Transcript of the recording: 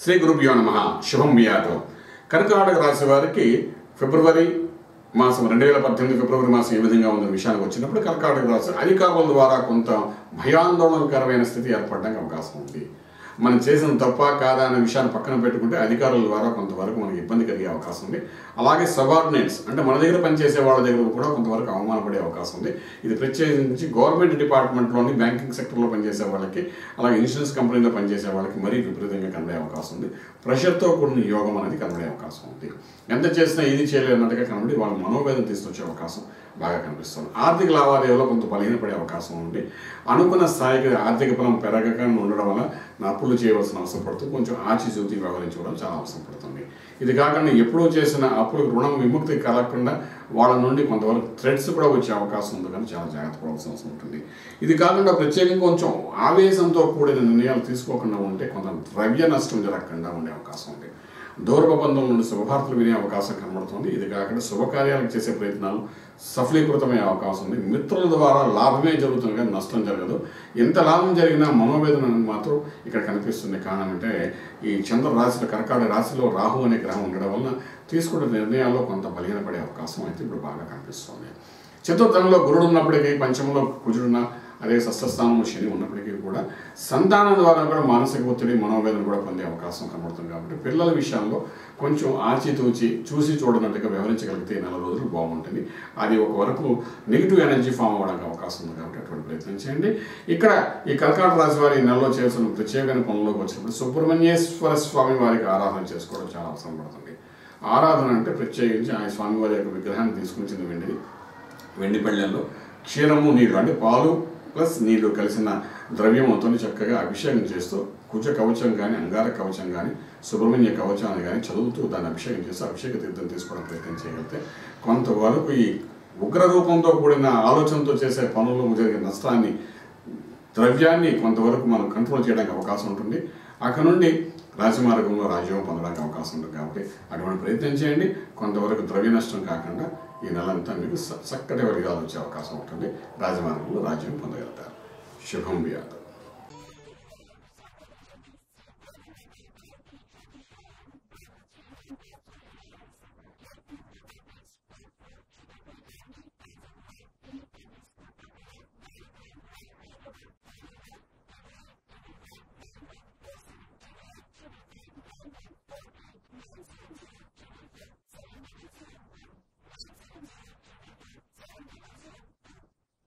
శ్రీ గురుభ్యో నమ శుభం వ్యాధం కర్కాటక రాశి వారికి ఫిబ్రవరి మాసం రెండు వేల పద్దెనిమిది ఫిబ్రవరి మాసం ఏ విధంగా ఉందనే విషయానికి వచ్చినప్పుడు కర్కాటక రాశి అధికారుల ద్వారా కొంత భయాందోళనకరమైన స్థితి ఏర్పడడానికి అవకాశం ఉంది మనం చేసిన తప్ప కాదా అనే విషయాన్ని పక్కన పెట్టుకుంటే అధికారుల ద్వారా కొంతవరకు మనకి ఇబ్బంది కలిగే అవకాశం ఉంది అలాగే సబార్డినేట్స్ అంటే మన దగ్గర పనిచేసే వాళ్ళ దగ్గర కూడా కొంతవరకు అవమానపడే అవకాశం ఉంది ఇది ప్రత్యేకించి గవర్నమెంట్ డిపార్ట్మెంట్లోని బ్యాంకింగ్ సెక్టర్లో పనిచేసే వాళ్ళకి అలాగే ఇన్సూరెన్స్ కంపెనీలో పనిచేసే వాళ్ళకి మరీ విపరీతంగా కనబడే అవకాశం ఉంది ప్రెషర్తో కూడిన యోగం అనేది కనబడే అవకాశం ఉంది ఎంత చేసినా ఇది చేయలేనట్టుగా కనబడి వాళ్ళ మనోవేదన తీసుకొచ్చే అవకాశం బాగా కనిపిస్తుంది ఆర్థిక లావాదేవీలో కొంత బలహీనపడే అవకాశం ఉంది అనుకున్న స్థాయికి ఆర్థిక బలం పెరగక ఉండడం వల్ల నా అప్పులు చేయవలసిన అవసరం పడుతుంది కొంచెం ఆచిచూతి వ్యవహరించుకోవడం చాలా అవసరం పడుతుంది ఇది కాకుండా ఎప్పుడూ చేసిన అప్పులకు రుణం విముక్తి కలగకుండా వాళ్ళ నుండి కొంతవరకు థ్రెడ్స్ కూడా వచ్చే అవకాశం ఉంది కానీ చాలా జాగ్రత్త పడాల్సిన అవసరం ఉంటుంది ఇది కాకుండా ప్రత్యేకంగా కొంచెం ఆవేశంతో కూడిన నిర్ణయాలు తీసుకోకుండా ఉంటే కొంత ద్రవ్య నష్టం జరగకుండా ఉండే అవకాశం ఉంది దూరబంధం నుండి శుభవార్తలు వినే అవకాశం కనబడుతుంది ఇది కాకుండా శుభకార్యాలకు చేసే ప్రయత్నాలు సఫలీకృతమయ్యే అవకాశం ఉంది మిత్రుల ద్వారా లాభమే జరుగుతుంది కానీ నష్టం జరగదు ఎంత లాభం జరిగినా మనోవేదన అనేది మాత్రం ఇక్కడ కనిపిస్తుంది కారణం అంటే ఈ చంద్ర రాశిలో కర్కాటక రాశిలో రాహు అనే గ్రహం ఉండడం వలన తీసుకునే నిర్ణయాల్లో కొంత బలహీనపడే అవకాశం అయితే ఇప్పుడు బాగా కనిపిస్తుంది చతుర్థంలో గురుడు ఉన్నప్పటికీ పంచమంలో కుజుడున్న అదే షష్ఠస్థానంలో శని ఉన్నప్పటికీ కూడా సంతానం ద్వారా కూడా మానసిక ఒత్తిడి మనోవేదన కూడా పొందే అవకాశం కనబడుతుంది కాబట్టి పిల్లల విషయంలో కొంచెం ఆచితూచి చూసి చూడనట్టుగా వ్యవహరించగలిగితే ఈ నెల రోజులు బాగుంటుంది అది ఒక వరకు నెగిటివ్ ఎనర్జీ ఫామ్ అవ్వడానికి అవకాశం ఉంది కాబట్టి అటువంటి ప్రయత్నం చేయండి ఇక్కడ ఈ కర్కాటక రాశి వారి ఈ నెలలో చేసిన ప్రత్యేకమైన పనుల్లోకి వచ్చినప్పుడు సుబ్రహ్మణ్యేశ్వర స్వామి వారికి ఆరాధన చేసుకోవడం చాలా అవసరం పడుతుంది ఆరాధన అంటే ప్రత్యేకించి ఆయన స్వామివారి యొక్క విగ్రహాన్ని తీసుకుని చిన్న వెండిది వెండి పళ్ళెల్లో క్షీరము నీళ్లు అంటే పాలు ప్లస్ నీళ్లు కలిసిన ద్రవ్యంతో చక్కగా అభిషేకం చేస్తూ కుజ కవచం కానీ అంగార కవచం కానీ సుబ్రహ్మణ్య కవచాన్ని కానీ చదువుతూ దాన్ని అభిషేకం చేస్తూ అభిషేక తీర్థం తీసుకోవడం ప్రయత్నం చేయగలిగితే కొంతవరకు ఈ ఉగ్ర రూపంతో కూడిన ఆలోచనతో చేసే పనుల్లో జరిగే నష్టాన్ని ద్రవ్యాన్ని కొంతవరకు మనం కంట్రోల్ చేయడానికి అవకాశం ఉంటుంది అక్కడ నుండి రాజమార్గంలో రాజ్యం పొందడానికి అవకాశం ఉంటుంది కాబట్టి అటువంటి ప్రయత్నం చేయండి కొంతవరకు ద్రవ్య నష్టం కాకుండా ఈ నెలంతా మీకు చక్కటి వర్గాలు వచ్చే అవకాశం ఉంటుంది రాజమార్గంలో రాజ్యం పొందగలుగుతారు శుభం వ్యాధం